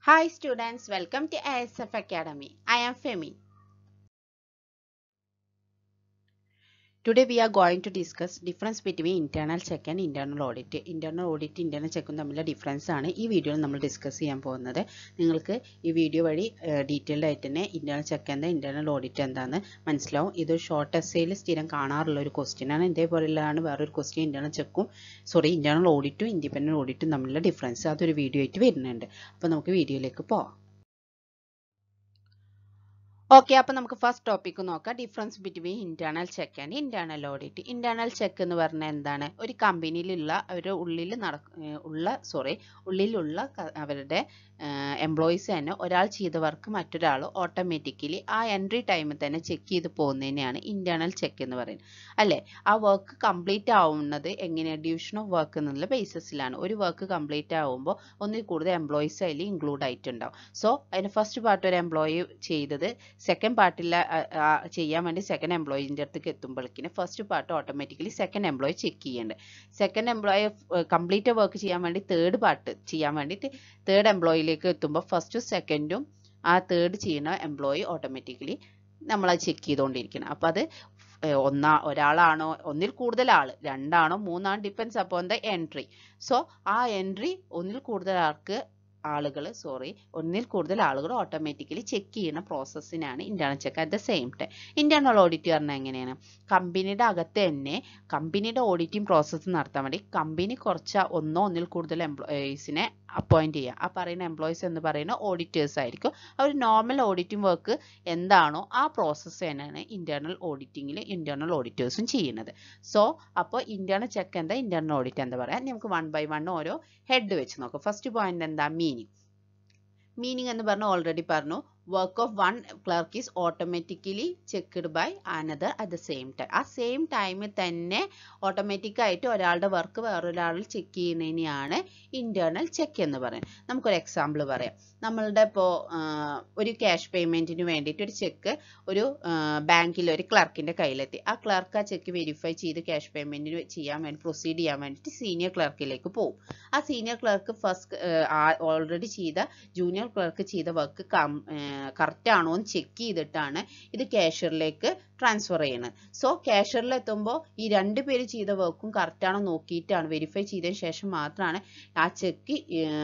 Hi students, welcome to ISF Academy. I am Femi. Today we are going to discuss difference between internal check and internal audit. Internal audit, internal check തമ്മിലുള്ള difference ആണ് ഈ വീഡിയോയിൽ നമ്മൾ discuss ചെയ്യാൻ പോകുന്നത് നിങ്ങൾക്ക് ഈ video വഴി ഡീറ്റെയിൽഡ് ആയിട്ട് തന്നെ ഇന്റേണൽ ചെക്ക് എന്താ ഇന്റേണൽ ഓഡിറ്റ് എന്താന്ന് മനസ്സിലാവും ഇത് ഷോർട്ട് എസ്സേയിൽ സ്ഥിരം കാണാറുള്ള ഒരു ക്വസ്റ്റ്യൻ ആണ് ഇതേപോലെയാണ് വേറൊരു ക്വസ്റ്റ്യൻ ഇന്റേണൽ ചെക്കും സോറി ഇന്റേണൽ ഓഡിറ്റും ഇൻഡിപെൻഡന്റ് ഓഡിറ്റും തമ്മിലുള്ള ഡിഫറൻസ് അതൊരു വീഡിയോ ആയിട്ട് വരുന്നുണ്ട് അപ്പോൾ നമുക്ക് വീഡിയോയിലേക്ക് പോവാം ഓക്കെ അപ്പോൾ നമുക്ക് ഫസ്റ്റ് ടോപ്പിക്ക് നോക്കാം difference between internal check and internal audit internal check എന്ന് പറഞ്ഞാൽ എന്താണ് ഒരു കമ്പനിയിലുള്ള അവരുടെ ഉള്ളിൽ നട ഉള്ള സോറി ഉള്ളിലുള്ള അവരുടെ എംപ്ലോയീസ് തന്നെ ഒരാൾ ചെയ്ത വർക്ക് മറ്റൊരാൾ ഓട്ടോമാറ്റിക്കലി ആ എൻട്രി ടൈമിൽ തന്നെ ചെക്ക് ചെയ്ത് പോകുന്നതിനെയാണ് ഇന്റേണൽ ചെക്ക് എന്ന് പറയുന്നത് അല്ലേ ആ വർക്ക് കംപ്ലീറ്റ് ആവുന്നത് എങ്ങനെയാണ് ഡിവിഷൻ ഓഫ് വർക്ക് എന്നുള്ള ബേസിസിലാണ് ഒരു വർക്ക് കംപ്ലീറ്റ് ആവുമ്പോൾ ഒന്നിൽ കൂടുതൽ എംപ്ലോയീസ് അതിൽ ഇൻക്ലൂഡ് ആയിട്ടുണ്ടാവും സോ അതിന് ഫസ്റ്റ് പാർട്ട് ഒരു എംപ്ലോയി ചെയ്തത് സെക്കൻഡ് പാർട്ടിൽ ചെയ്യാൻ വേണ്ടി സെക്കൻഡ് എംപ്ലോയിൻ്റെ അടുത്തേക്ക് എത്തുമ്പോഴേക്കിന് first part automatically second employee check ചെയ്യേണ്ടത് സെക്കൻഡ് എംപ്ലോയി കംപ്ലീറ്റ് വർക്ക് ചെയ്യാൻ വേണ്ടി തേർഡ് പാർട്ട് ചെയ്യാൻ വേണ്ടിയിട്ട് തേർഡ് എംപ്ലോയിലേക്ക് എത്തുമ്പോൾ ഫസ്റ്റും സെക്കൻഡും ആ തേർഡ് ചെയ്യുന്ന എംപ്ലോയി ഓട്ടോമാറ്റിക്കലി നമ്മളത് ചെക്ക് ചെയ്തുകൊണ്ടിരിക്കണം അപ്പോൾ അത് ഒന്നാ ഒരാളാണോ ഒന്നിൽ കൂടുതൽ ആൾ രണ്ടാണോ മൂന്നാണോ depends upon the entry so ആ എൻട്രി ഒന്നിൽ കൂടുതൽ ആൾക്ക് ആളുകൾ സോറി ഒന്നിൽ കൂടുതൽ ആളുകൾ ഓട്ടോമാറ്റിക്കലി ചെക്ക് ചെയ്യുന്ന പ്രോസസ്സിനാണ് internal check at the same time internal audit പറഞ്ഞാൽ എങ്ങനെയാണ് കമ്പനിയുടെ അകത്ത് തന്നെ കമ്പനിയുടെ ഓഡിറ്റിംഗ് പ്രോസസ്സ് നടത്താൻ വേണ്ടി കമ്പനി കുറച്ച് ഒന്നോ ഒന്നിൽ കൂടുതൽ എംപ്ലോയീസിനെ അപ്പോയിന്റ് ചെയ്യുക ആ പറയുന്ന എംപ്ലോയീസ് എന്ന് പറയുന്ന ഓഡിറ്റേഴ്സ് ആയിരിക്കും അവർ നോർമൽ ഓഡിറ്റിംഗ് വർക്ക് എന്താണോ ആ പ്രോസസ്സ് തന്നെയാണ് ഇന്റേണൽ ഓഡിറ്റിങ്ങിൽ ഇന്റേണൽ ഓഡിറ്റേഴ്സും ചെയ്യുന്നത് സോ അപ്പോൾ ഇന്റേണൽ ചെക്ക് എന്താ ഇന്റേണൽ ഓഡിറ്റ് എന്താ പറയാം നമുക്ക് വൺ ബൈ വൺ ഓരോ ഹെഡ് വെച്ച് നോക്കാം ഫസ്റ്റ് പോയിന്റ് എന്താ മീനിങ് മീനിങ് എന്ന് പറഞ്ഞാൽ ഓൾറെഡി പറഞ്ഞു work of one clerk is automatically checked by another at the same time ആ സെയിം ടൈമിൽ തന്നെ ഓട്ടോമാറ്റിക് ആയിട്ട് ഒരാളുടെ വർക്ക് വേറൊരാളിൽ ചെക്ക് ചെയ്യുന്നതിനെയാണ് ഇന്റേണൽ ചെക്ക് എന്ന് പറയുന്നത് നമുക്കൊരു എക്സാമ്പിൾ പറയാം നമ്മളുടെ ഇപ്പോൾ ഒരു ക്യാഷ് പേയ്മെന്റിന് വേണ്ടിയിട്ട് ഒരു ചെക്ക് ഒരു ബാങ്കിൽ ഒരു ക്ലർക്കിന്റെ കയ്യിലെത്തി ആ ക്ലർക്ക് ആ ചെക്ക് വെരിഫൈ ചെയ്ത് ക്യാഷ് പേയ്മെന്റിന് ചെയ്യാൻ വേണ്ടി പ്രൊസീഡ് ചെയ്യാൻ വേണ്ടിയിട്ട് സീനിയർ ക്ലർക്കിലേക്ക് പോകും ആ സീനിയർ ക്ലർക്ക് ഫസ്റ്റ് ഓൾറെഡി ചെയ്ത ജൂനിയർ ക്ലർക്ക് ചെയ്ത വർക്ക് കറക്റ്റ് ആണോ എന്ന് ചെക്ക് ചെയ്തിട്ടാണ് ഇത് ക്യാഷ്യറിലേക്ക് ട്രാൻസ്ഫർ ചെയ്യുന്നത് സോ ക്യാഷ്യറിൽ എത്തുമ്പോൾ ഈ രണ്ട് പേര് ചെയ്ത വർക്കും കറക്റ്റ് ആണോ നോക്കിയിട്ടാണ് വെരിഫൈ ചെയ്തതിന് ശേഷം മാത്രമാണ് ആ ചെക്ക്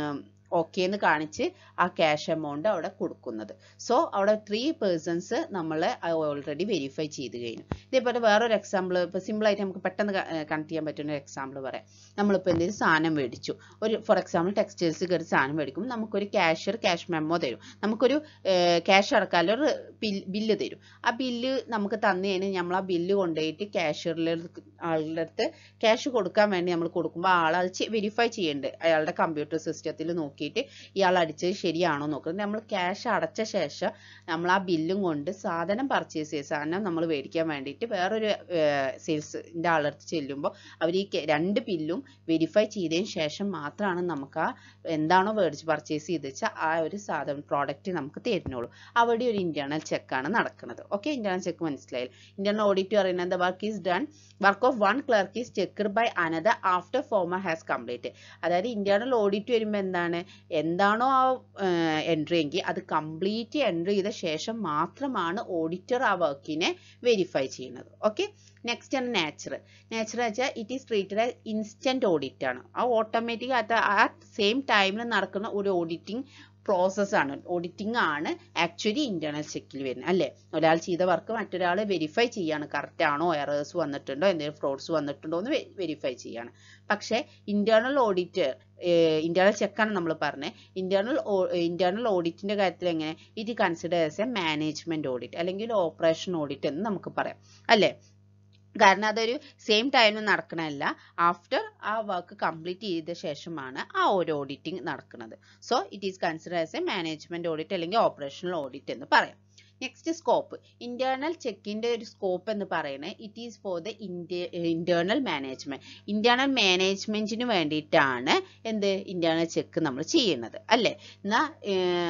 ഓക്കെ എന്ന് കാണിച്ച് ആ ക്യാഷ് എമൗണ്ട് അവിടെ കൊടുക്കുന്നത് സോ അവിടെ ത്രീ പേഴ്സൺസ് നമ്മൾ ഓൾറെഡി വെരിഫൈ ചെയ്ത് കഴിഞ്ഞു ഇതേപോലെ വേറൊരു എക്സാമ്പിൾ ഇപ്പോൾ സിമ്പിളായിട്ട് നമുക്ക് പെട്ടെന്ന് കണക്ട് ചെയ്യാൻ പറ്റുന്ന ഒരു എക്സാമ്പിൾ പറയാം നമ്മളിപ്പോൾ എന്തെങ്കിലും സാധനം മേടിച്ചു ഒരു ഫോർ എക്സാമ്പിൾ ടെക്സ്റ്റൈൽസ് കയറി സാധനം മേടിക്കും നമുക്കൊരു ക്യാഷ്യർ ക്യാഷ് മെമ്മോ തരും നമുക്കൊരു ക്യാഷ് അടക്കാനുള്ള ഒരു ബില്ല് തരും ആ ബില്ല് നമുക്ക് തന്നു കഴിഞ്ഞാൽ നമ്മൾ ആ ബില്ല് കൊണ്ടുപോയിട്ട് ക്യാഷ്യറിൽ ആളുടെ അടുത്ത് ക്യാഷ് കൊടുക്കാൻ വേണ്ടി നമ്മൾ കൊടുക്കുമ്പോൾ ആൾ അത് വെരിഫൈ ചെയ്യുന്നുണ്ട് അയാളുടെ കമ്പ്യൂട്ടർ സിസ്റ്റത്തിൽ നോക്കി നോക്കിയിട്ട് ഇയാൾ അടിച്ചത് ശരിയാണോ നോക്കുന്നത് നമ്മൾ ക്യാഷ് അടച്ച ശേഷം നമ്മൾ ആ ബില്ലും കൊണ്ട് സാധനം പർച്ചേസ് ചെയ്ത് സാധനം നമ്മൾ മേടിക്കാൻ വേണ്ടിയിട്ട് വേറൊരു സെയിൽസിൻ്റെ ആളടുത്ത് ചെല്ലുമ്പോൾ അവർ ഈ രണ്ട് ബില്ലും വെരിഫൈ ചെയ്തതിന് ശേഷം മാത്രമാണ് നമുക്ക് ആ എന്താണോ മേടിച്ച് പർച്ചേസ് ചെയ്ത് വെച്ചാൽ ആ ഒരു സാധനം പ്രോഡക്റ്റ് നമുക്ക് തരുന്നുള്ളൂ അവിടെ ഒരു ഇന്റേണൽ ചെക്കാണ് നടക്കുന്നത് ഓക്കെ ഇന്റേണൽ ചെക്ക് മനസ്സിലായില്ല ഇന്റേണൽ ഓഡിറ്റ് പറയുന്നത് work is done work of one clerk is checked by another after former has complete അതായത് ഇന്റേണൽ ഓഡിറ്റ് വരുമ്പോൾ എന്താണ് എന്താണോ ആ എൻട്രി എങ്കിൽ അത് കംപ്ലീറ്റ് എൻട്രി ചെയ്ത ശേഷം മാത്രമാണ് ഓഡിറ്റർ ആ വർക്കിനെ വെരിഫൈ ചെയ്യുന്നത് ഓക്കെ നെക്സ്റ്റ് ആണ് നാച്ചർ നാച്ചർ വെച്ചാൽ it is treated as instant audit ആണ് ആ ഓട്ടോമാറ്റിക് അത് ആ സെയിം ടൈമിൽ നടക്കുന്ന ഒരു ഓഡിറ്റിംഗ് പ്രോസസ്സാണ് ഓഡിറ്റിംഗ് ആണ് ആക്ച്വലി ഇന്റേണൽ ചെക്കിൽ വരുന്നത് അല്ലേ ഒരാൾ ചെയ്ത വർക്ക് മറ്റൊരാൾ വെരിഫൈ ചെയ്യാണ് കറക്റ്റ് ആണോ എറേഴ്സ് വന്നിട്ടുണ്ടോ എന്തെങ്കിലും ഫ്രോഡ്സ് വന്നിട്ടുണ്ടോ എന്ന് വെരിഫൈ ചെയ്യാണ് പക്ഷേ ഇന്റേണൽ ഓഡിറ്റ് ഇന്റേണൽ ചെക്കാണ് നമ്മൾ പറഞ്ഞത് ഇന്റേണൽ ഇന്റേണൽ ഓഡിറ്റിന്റെ കാര്യത്തിൽ എങ്ങനെ it consider as a management audit അല്ലെങ്കിൽ ഓപ്പറേഷൻ ഓഡിറ്റ് എന്ന് നമുക്ക് പറയാം അല്ലേ കാരണം അതൊരു സെയിം ടൈമിൽ നടക്കണമല്ല ആഫ്റ്റർ ആ വർക്ക് കംപ്ലീറ്റ് ചെയ്ത ശേഷമാണ് ആ ഒരു ഓഡിറ്റിംഗ് നടക്കുന്നത് so it is consider as a management audit അല്ലെങ്കിൽ ഓപ്പറേഷണൽ ഓഡിറ്റ് എന്ന് പറയാം നെക്സ്റ്റ് സ്കോപ്പ് ഇന്റേണൽ ചെക്കിന്റെ ഒരു സ്കോപ്പ് എന്ന് പറയുന്നത് it is for the internal management internal മാനേജ്മെന്റിന് വേണ്ടിയിട്ടാണ് എന്ത് ഇന്റേണൽ ചെക്ക് നമ്മൾ ചെയ്യുന്നത് അല്ലേ എന്നാൽ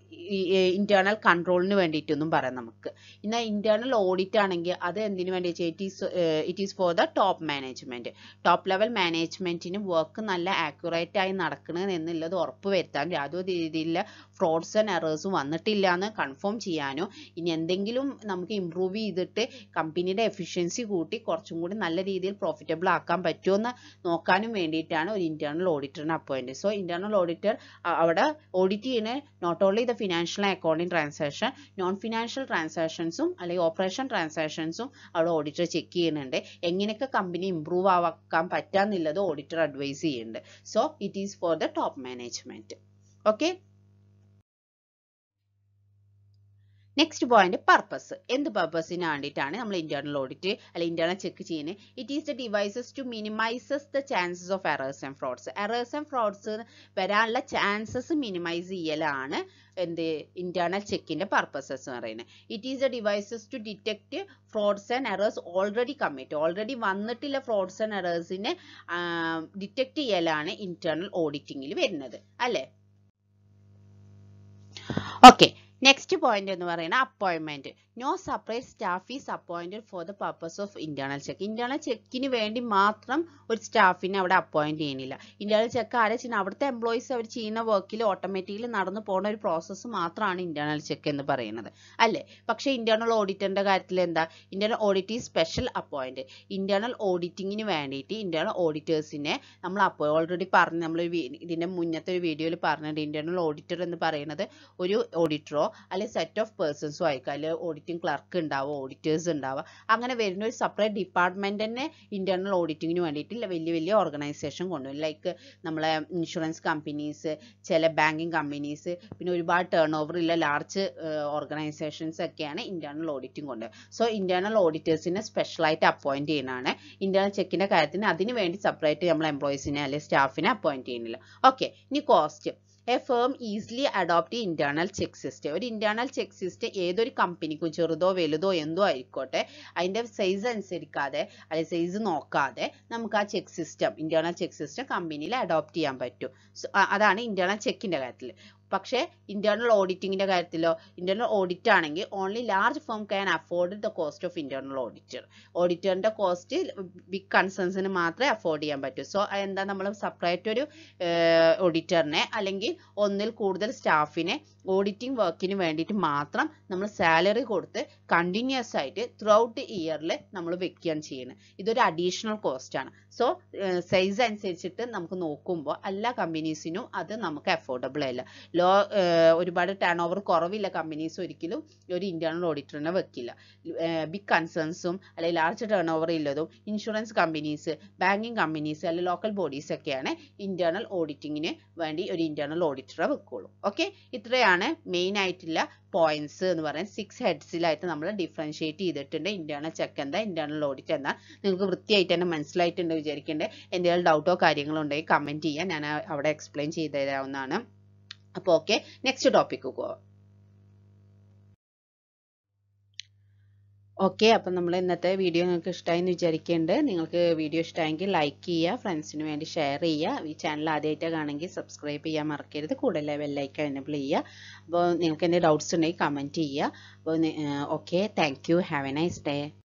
ഇന്റേണൽ കൺട്രോളിന് വേണ്ടിയിട്ടൊന്നും പറയാം നമുക്ക് എന്നാൽ ഇന്റേണൽ ഓഡിറ്റ് ആണെങ്കിൽ അത് എന്തിനു വേണ്ടി it is it is for the top management top level മാനേജ്മെന്റിന് വർക്ക് നല്ല ആക്യുറേറ്റ് ആയി നടക്കണം എന്നുള്ളത് ഉറപ്പ് വരുത്താൻ യാതൊരു രീതിയിലുള്ള ഫ്രോഡ്സ് ആൻഡ് എറേഴ്സും വന്നിട്ടില്ല എന്ന് കൺഫേം ചെയ്യാനോ ഇനി എന്തെങ്കിലും നമുക്ക് ഇമ്പ്രൂവ് ചെയ്തിട്ട് കമ്പനിയുടെ എഫിഷ്യൻസി കൂട്ടി കുറച്ചും കൂടി നല്ല രീതിയിൽ പ്രോഫിറ്റബിൾ ആക്കാൻ പറ്റുമോ എന്ന് നോക്കാനും വേണ്ടിയിട്ടാണ് ഒരു ഇന്റേണൽ ഓഡിറ്ററിനെ അപ്പോയിന്റ് സോ ഇന്റേണൽ ഓഡിറ്റർ അവിടെ ഓഡിറ്റ് ചെയ്യുന്ന not only the financial accounting transaction non financial ട്രാൻസാക്ഷൻസും അല്ലെങ്കിൽ ഓപ്പറേഷൻ ട്രാൻസാക്ഷൻസും അവിടെ ഓഡിറ്റർ ചെക്ക് ചെയ്യുന്നുണ്ട് എങ്ങനെയൊക്കെ കമ്പനി ഇമ്പ്രൂവ് ആക്കാൻ പറ്റാന്നുള്ളത് ഓഡിറ്റർ അഡ്വൈസ് ചെയ്യുന്നുണ്ട് so it is for the top management okay next point purpose എന്ത് പർപ്പസിന് വേണ്ടിയിട്ടാണ് നമ്മൾ ഇന്റേണൽ ഓഡിറ്റ് അല്ലെങ്കിൽ ഇന്റേണൽ ചെക്ക് ചെയ്യുന്നത് it is the devices to minimises the chances of errors and frauds errors and frauds വരാനുള്ള chances minimise ചെയ്യലാണ് എന്ത് internal ചെക്കിന്റെ പർപ്പസസ് എന്ന് പറയുന്നത് it is the devices to detect frauds and errors already commit already വന്നിട്ടുള്ള frauds and എറേഴ്സിനെ detect ചെയ്യലാണ് internal ഓഡിറ്റിംഗിൽ വരുന്നത് അല്ലേ ഓക്കെ നെക്സ്റ്റ് പോയിന്റ് എന്ന് പറയുന്നത് appointment no separate staff is appointed for the purpose of internal check internal ചെക്കിന് വേണ്ടി മാത്രം ഒരു സ്റ്റാഫിനെ അവിടെ അപ്പോയിന്റ് ചെയ്യുന്നില്ല ഇന്റേണൽ ചെക്ക് ആരെ ചെയ്യുന്നത് അവിടുത്തെ എംപ്ലോയീസ് അവർ ചെയ്യുന്ന വർക്കിൽ ഓട്ടോമാറ്റിക്കലി നടന്നു പോകുന്ന ഒരു പ്രോസസ്സ് മാത്രമാണ് ഇന്റേണൽ ചെക്ക് എന്ന് പറയുന്നത് അല്ലേ പക്ഷേ ഇന്റേണൽ ഓഡിറ്ററിന്റെ കാര്യത്തിൽ എന്താ ഇന്റേണൽ ഓഡിറ്റ് ഈ സ്പെഷ്യൽ അപ്പോയിന്റ് ഇന്റേണൽ ഓഡിറ്റിങ്ങിന് വേണ്ടിയിട്ട് ഇന്റേണൽ ഓഡിറ്റേഴ്സിനെ നമ്മൾ അപ്പോൾ ഓൾറെഡി പറഞ്ഞ് നമ്മൾ ഇതിന്റെ മുന്നത്തെ ഒരു വീഡിയോയിൽ പറഞ്ഞിട്ടുണ്ട് ഇന്റേണൽ ഓഡിറ്റർ എന്ന് പറയുന്നത് ഒരു ഓഡിറ്ററോ അല്ലെങ്കിൽ സെറ്റ് ഓഫ് പേഴ്സൺസോ ആയിരിക്കും അല്ലെങ്കിൽ ഓഡിറ്റിംഗ് ക്ലർക്ക് ഉണ്ടാവുക ഓഡിറ്റേഴ്സ് ഉണ്ടാവുക അങ്ങനെ വരുന്ന ഒരു സെപ്പറേറ്റ് ഡിപ്പാർട്ട്മെന്റ് തന്നെ ഇന്റേണൽ ഓഡിറ്റിങ്ങിന് വേണ്ടിയിട്ട് വലിയ വലിയ ഓർഗനൈസേഷൻ കൊണ്ടുവരും ലൈക്ക് നമ്മളെ ഇൻഷുറൻസ് കമ്പനീസ് ചില ബാങ്കിങ് കമ്പനീസ് പിന്നെ ഒരുപാട് ടേൺ ഓവർ ഉള്ള ലാർജ് ഓർഗനൈസേഷൻസ് ഒക്കെയാണ് ഇന്റേണൽ ഓഡിറ്റിംഗ് കൊണ്ടുവരുന്നത് സോ ഇന്റേണൽ ഓഡിറ്റേഴ്സിനെ സ്പെഷ്യലായിട്ട് അപ്പോയിന്റ് ചെയ്യുന്നതാണ് ഇന്റേണൽ ചെക്കിന്റെ കാര്യത്തിന് അതിന് വേണ്ടി സെപ്പറേറ്റ് നമ്മൾ എംപ്ലോയീസിനെ അല്ലെങ്കിൽ സ്റ്റാഫിനെ അപ്പോയിന്റ് ചെയ്യുന്നില്ല ഓക്കെ ഇനി cost a firm easily adopt internal check system ഒരു ഇന്റേണൽ ചെക്ക് സിസ്റ്റം ഏതൊരു കമ്പനിക്കും ചെറുതോ വലുതോ എന്തോ ആയിക്കോട്ടെ അതിന്റെ സൈസ് അനുസരിക്കാതെ അല്ലെങ്കിൽ സൈസ് നോക്കാതെ നമുക്ക് ആ check system internal check system കമ്പനിയിൽ അഡോപ്റ്റ് ചെയ്യാൻ പറ്റും അതാണ് ഇന്റേണൽ ചെക്കിന്റെ കാര്യത്തിൽ പക്ഷേ ഇന്റേണൽ ഓഡിറ്റിങ്ങിന്റെ കാര്യത്തിലോ ഇന്റേണൽ ഓഡിറ്റ് ആണെങ്കിൽ only large firm can afford the cost of internal auditor ഓഡിറ്ററിന്റെ കോസ്റ്റ് ബിഗ് കൺസേൺസിന് മാത്രമേ അഫോർഡ് ചെയ്യാൻ പറ്റൂ സോ എന്താ നമ്മൾ സെപ്പറേറ്റ് ഒരു ഓഡിറ്ററിനെ അല്ലെങ്കിൽ ഒന്നിൽ കൂടുതൽ സ്റ്റാഫിനെ ഓഡിറ്റിംഗ് വർക്കിന് വേണ്ടിയിട്ട് മാത്രം നമ്മൾ സാലറി കൊടുത്ത് കണ്ടിന്യൂസ് ആയിട്ട് ത്രൂ ഔട്ട് ഇയറിൽ നമ്മൾ വെക്കുകയാണ് ചെയ്യുന്നത് ഇതൊരു അഡീഷണൽ കോസ്റ്റ് ആണ് സോ സൈസ് അനുസരിച്ചിട്ട് നമുക്ക് നോക്കുമ്പോൾ എല്ലാ കമ്പനീസിനും അത് നമുക്ക് അഫോർഡബിൾ അല്ല ലോ ഒരുപാട് ടേൺ ഓവർ കുറവില്ല കമ്പനീസ് ഒരിക്കലും ഒരു ഇന്റേണൽ ഓഡിറ്ററിനെ വെക്കില്ല ബിഗ് കൺസേൺസും അല്ലെങ്കിൽ ലാർജ് ടേൺ ഓവർ ഉള്ളതും ഇൻഷുറൻസ് കമ്പനീസ് ബാങ്കിങ് കമ്പനീസ് അല്ലെങ്കിൽ ലോക്കൽ ബോഡീസ് ഒക്കെയാണ് ഇന്റേണൽ ഓഡിറ്റിങ്ങിന് വേണ്ടി ഒരു ഇന്റേണൽ ഓഡിറ്ററെ വെക്കുള്ളൂ ഓക്കെ ഇത്രയാണ് മെയിൻ ആയിട്ടുള്ള പോയിന്റ്സ് എന്ന് പറയുന്നത് സിക്സ് ഹെഡ്സിലായിട്ട് നമ്മൾ ഡിഫറൻഷിയേറ്റ് ചെയ്തിട്ടുണ്ട് ഇന്റേണൽ ചെക്ക് എന്താ ഇന്റേണൽ ഓഡിറ്റ് എന്താ നിങ്ങൾക്ക് വൃത്തിയായിട്ട് തന്നെ മനസ്സിലായിട്ടുണ്ട് വിചാരിക്കേണ്ടത് എന്തെങ്കിലും ഡൗട്ടോ കാര്യങ്ങളോ ഉണ്ടെങ്കിൽ കമന്റ് ചെയ്യാൻ ഞാൻ അവിടെ എക്സ്പ്ലെയിൻ ചെയ്ത് തരാവുന്നതാണ് അപ്പോൾ ഓക്കെ നെക്സ്റ്റ് ടോപ്പിക്ക് പോവാം ഓക്കെ അപ്പം നമ്മൾ ഇന്നത്തെ വീഡിയോ നിങ്ങൾക്ക് ഇഷ്ടമായി എന്ന് വിചാരിക്കുന്നുണ്ട് നിങ്ങൾക്ക് വീഡിയോ ഇഷ്ടമായെങ്കിൽ ലൈക്ക് ചെയ്യുക ഫ്രണ്ട്സിന് വേണ്ടി ഷെയർ ചെയ്യുക ഈ ചാനൽ ആദ്യമായിട്ട് കാണുമെങ്കിൽ സബ്സ്ക്രൈബ് ചെയ്യാൻ മറക്കരുത് കൂടുതൽ ബെല്ലൈക്കൻ എനേബിൾ ചെയ്യുക അപ്പോൾ നിങ്ങൾക്ക് എന്തെങ്കിലും ഡൗട്ട്സ് ഉണ്ടെങ്കിൽ കമൻറ്റ് ചെയ്യുക അപ്പോൾ okay thank you have a nice day